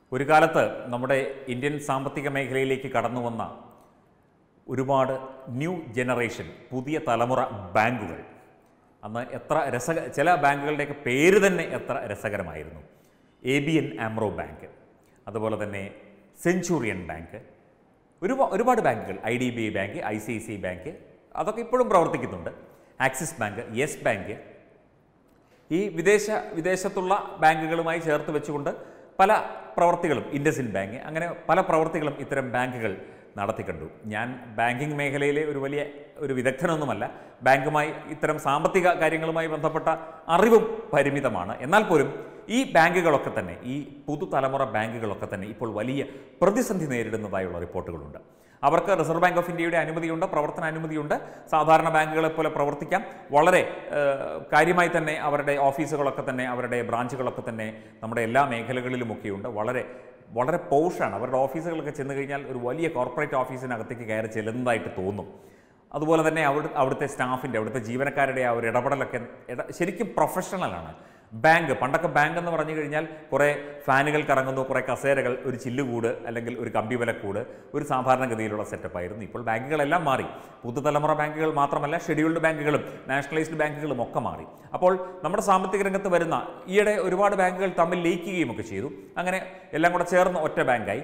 ഒരു കാലത്ത് നമ്മുടെ ഇന്ത്യൻ സാമ്പത്തിക മേഖലയിലേക്ക് കടന്നു വന്ന ഒരുപാട് ന്യൂ ജനറേഷൻ പുതിയ തലമുറ ബാങ്കുകൾ അന്ന് എത്ര രസ ചില ബാങ്കുകളുടെയൊക്കെ പേര് തന്നെ എത്ര രസകരമായിരുന്നു A B N AMRO bank അതുപോലെ തന്നെ സെഞ്ചുറിയൻ ബാങ്ക് ഒരുപാട് ഒരുപാട് ബാങ്കുകൾ I D B I bank I C I C bank അതൊക്കെ ഇപ്പോഴും പ്രവർത്തിക്കുന്നുണ്ട് ആക്സിസ് ബാങ്ക് യെസ് ബാങ്ക് ഈ വിദേശ വിദേശത്തുള്ള ബാങ്കുകളുമായി ചേർത്ത് വെച്ചുകൊണ്ട് പല പ്രവർത്തികളും ഇൻഡസിൻ ബാങ്ക് അങ്ങനെ പല പ്രവർത്തികളും ഇത്തരം ബാങ്കുകൾ നടത്തിക്കണ്ടു ഞാൻ ബാങ്കിങ് മേഖലയിലെ ഒരു വലിയ ഒരു വിദഗ്ധനൊന്നുമല്ല ബാങ്കുമായി ഇത്തരം സാമ്പത്തിക കാര്യങ്ങളുമായി ബന്ധപ്പെട്ട അറിവും പരിമിതമാണ് എന്നാൽ പോലും ഈ ബാങ്കുകളൊക്കെ തന്നെ ഈ പുതുതലമുറ ബാങ്കുകളൊക്കെ തന്നെ ഇപ്പോൾ വലിയ പ്രതിസന്ധി നേരിടുന്നതായുള്ള റിപ്പോർട്ടുകളുണ്ട് അവർക്ക് റിസർവ് ബാങ്ക് ഓഫ് ഇന്ത്യയുടെ അനുമതിയുണ്ട് പ്രവർത്തന അനുമതിയുണ്ട് സാധാരണ ബാങ്കുകളെ പോലെ പ്രവർത്തിക്കാം വളരെ ഏഹ്, കാര്യമായി തന്നെ അവരുടെ ഓഫീസുകളൊക്കെ തന്നെ അവരുടെ ബ്രാഞ്ചുകളൊക്കെ തന്നെ നമ്മുടെ എല്ലാ മേഖലകളിലുമൊക്കെയുണ്ട് വളരെ വളരെ പൗഷാണ് അവരുടെ ഓഫീസുകളൊക്കെ ചെന്ന് കഴിഞ്ഞാൽ ഒരു വലിയ കോർപ്പറേറ്റ് ഓഫീസിനകത്തേക്ക് കയറി ചെല്ലുന്നതായിട്ട് തോന്നും അതുപോലെ തന്നെ അവിടെ അവിടുത്തെ സ്റ്റാഫിൻ്റെ അവിടുത്തെ ജീവനക്കാരുടെ ആ ഒരു ഇടപെടലൊക്കെ ഇട- ശരിക്കും പ്രൊഫഷണലാണ് ബാങ്ക് പണ്ടൊക്കെ ബാങ്ക് എന്ന് പറഞ്ഞു കഴിഞ്ഞാൽ കുറേ ഫാനുകൾ കറങ്ങുന്നു കുറേ കസേരകൾ ഒരു ചില്ലുകൂട് അല്ലെങ്കിൽ ഒരു കമ്പിവലക്കൂട് ഒരു സാധാരണഗതിയിലുള്ള സെറ്റപ്പായിരുന്നു ഇപ്പോൾ ബാങ്കുകളെല്ലാം മാറി പുതുതലമുറ ബാങ്കുകൾ മാത്രമല്ല ഷെഡ്യൂൾഡ് ബാങ്കുകളും നാഷണലൈസ്ഡ് ബാങ്കുകളും ഒക്കെ മാറി അപ്പോൾ നമ്മുടെ സാമ്പത്തിക രംഗത്ത് വരുന്ന ഈയിടെ ഒരുപാട് ബാങ്കുകൾ തമ്മിൽ ലയിക്കുകയും ഒക്കെ ചെയ്തു അങ്ങനെ എല്ലാം കൂടെ ചേർന്ന് ഒറ്റ ബാങ്കായി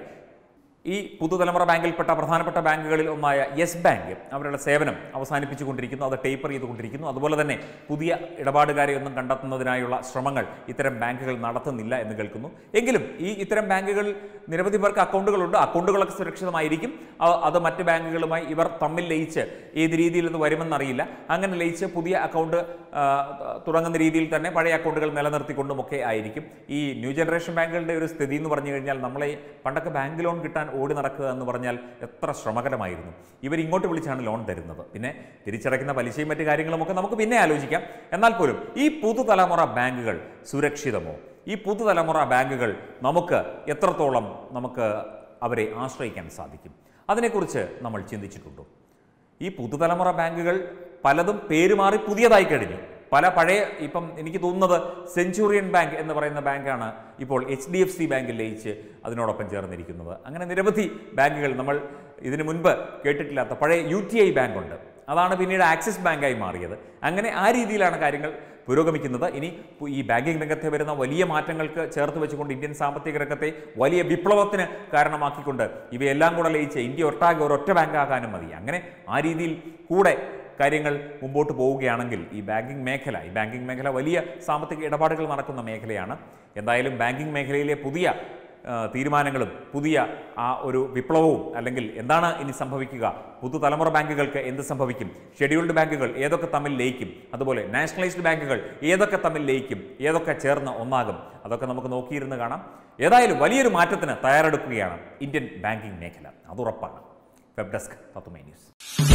ഈ പുതുതലമുറ ബാങ്കിൽപ്പെട്ട പ്രധാനപ്പെട്ട ബാങ്കുകളിൽ ഒന്നായ യെസ് ബാങ്ക് അവരുടെ സേവനം അവസാനിപ്പിച്ചുകൊണ്ടിരിക്കുന്നു അത് ടേപ്പർ ചെയ്തുകൊണ്ടിരിക്കുന്നു അതുപോലെ തന്നെ പുതിയ ഇടപാടുകാരെ ഒന്നും കണ്ടെത്തുന്നതിനായുള്ള ശ്രമങ്ങൾ ഇത്തരം ബാങ്കുകൾ നടത്തുന്നില്ല എന്ന് കേൾക്കുന്നു എങ്കിലും ഈ ഇത്തരം ബാങ്കുകൾ നിരവധി പേർക്ക് അക്കൗണ്ടുകളുണ്ട് അക്കൗണ്ടുകളൊക്കെ സുരക്ഷിതമായിരിക്കും അ- അത് മറ്റ് ബാങ്കുകളുമായി ഇവർ തമ്മിൽ ലയിച്ച് ഏത് രീതിയിൽ ഇത് വരുമെന്നറിയില്ല അങ്ങനെ ലയിച്ച് പുതിയ അക്കൗണ്ട് ആ, തുടങ്ങുന്ന രീതിയിൽ തന്നെ പഴയ അക്കൗണ്ടുകൾ നിലനിർത്തിക്കൊണ്ടുമൊക്കെ ആയിരിക്കും ഈ ന്യൂ ജനറേഷൻ ബാങ്കുകളുടെ ഒരു സ്ഥിതി എന്ന് പറഞ്ഞു കഴിഞ്ഞാൽ നമ്മളെ പണ്ടൊക്കെ ബാങ്ക് ലോൺ കിട്ടാൻ ഓടി നടക്കുക എന്ന് പറഞ്ഞാൽ എത്ര ശ്രമകരമായിരുന്നു ഇവർ ഇങ്ങോട്ട് വിളിച്ചാണ് ലോൺ തരുന്നത് പിന്നെ തിരിച്ചടയ്ക്കുന്ന പലിശയും മറ്റു കാര്യങ്ങളുമൊക്കെ നമുക്ക് പിന്നെ ആലോചിക്കാം എന്നാൽ പോലും ഈ പുതുതലമുറ ബാങ്കുകൾ സുരക്ഷിതമോ ഈ പുതുതലമുറ ബാങ്കുകൾ നമുക്ക് എത്രത്തോളം നമുക്ക് അവരെ ആശ്രയിക്കാൻ സാധിക്കും അതിനെക്കുറിച്ച് നമ്മൾ ചിന്തിച്ചിട്ടുണ്ടോ ഈ പുതുതലമുറ ബാങ്കുകൾ പലതും പേര് മാറി പുതിയതായി കഴിഞ്ഞു പല പഴയ ഇപ്പം എനിക്ക് തോന്നുന്നത് സെഞ്ചുറിയൻ ബാങ്ക് എന്ന് പറയുന്ന ബാങ്കാണ് ഇപ്പോൾ എച്ച് ഡി എഫ് സി ബാങ്കിൽ ലയിച്ച് അതിനോടൊപ്പം ചേർന്നിരിക്കുന്നത് അങ്ങനെ നിരവധി ബാങ്കുകൾ നമ്മൾ ഇതിനു മുൻപ് കേട്ടിട്ടില്ലാത്ത പഴയ യു ടി ഐ ബാങ്ക് ഉണ്ട് അതാണ് പിന്നീട് ആക്സിസ് ബാങ്കായി മാറിയത് അങ്ങനെ ആ രീതിയിലാണ് കാര്യങ്ങൾ പുരോഗമിക്കുന്നത് ഇനി പു- ഈ ബാങ്കിംഗ് രംഗത്തെ വരുന്ന വലിയ മാറ്റങ്ങൾക്ക് ചേർത്ത് വെച്ചുകൊണ്ട് ഇന്ത്യൻ സാമ്പത്തിക രംഗത്തെ വലിയ വിപ്ലവത്തിന് കാരണമാക്കിക്കൊണ്ട് ഇവയെല്ലാം കൂടെ ലയിച്ച് ഇന്ത്യ ഒട്ടാകെ ഒരൊറ്റ ബാങ്കാകാനും മതി അങ്ങനെ ആ രീതിയിൽ കൂടെ കാര്യങ്ങൾ മുമ്പോട്ട് പോവുകയാണെങ്കിൽ ഈ ബാങ്കിംഗ് മേഖല ഈ ബാങ്കിംഗ് മേഖല വലിയ സാമ്പത്തിക ഇടപാടുകൾ നടക്കുന്ന മേഖലയാണ് എന്തായാലും ബാങ്കിംഗ് മേഖലയിലെ പുതിയ ആ, തീരുമാനങ്ങളും പുതിയ ആ ഒരു വിപ്ലവവും അല്ലെങ്കിൽ എന്താണ് ഇനി സംഭവിക്കുക പുതുതലമുറ ബാങ്കുകൾക്ക് എന്ത് സംഭവിക്കും ഷെഡ്യൂൾഡ് ബാങ്കുകൾ ഏതൊക്കെ തമ്മിൽ ലയിക്കും അതുപോലെ നാഷണലൈസ്ഡ് ബാങ്കുകൾ ഏതൊക്കെ തമ്മിൽ ലയിക്കും ഏതൊക്കെ ചേർന്ന് ഒന്നാകും അതൊക്കെ നമുക്ക് നോക്കിയിരുന്ന് കാണാം ഏതായാലും വലിയൊരു മാറ്റത്തിന് തയ്യാറെടുക്കുകയാണ് ഇന്ത്യൻ ബാങ്കിംഗ് മേഖല അത് ഉറപ്പാണ് വെബ് ഡെസ്ക് തത്തുമൈ ന്യൂസ്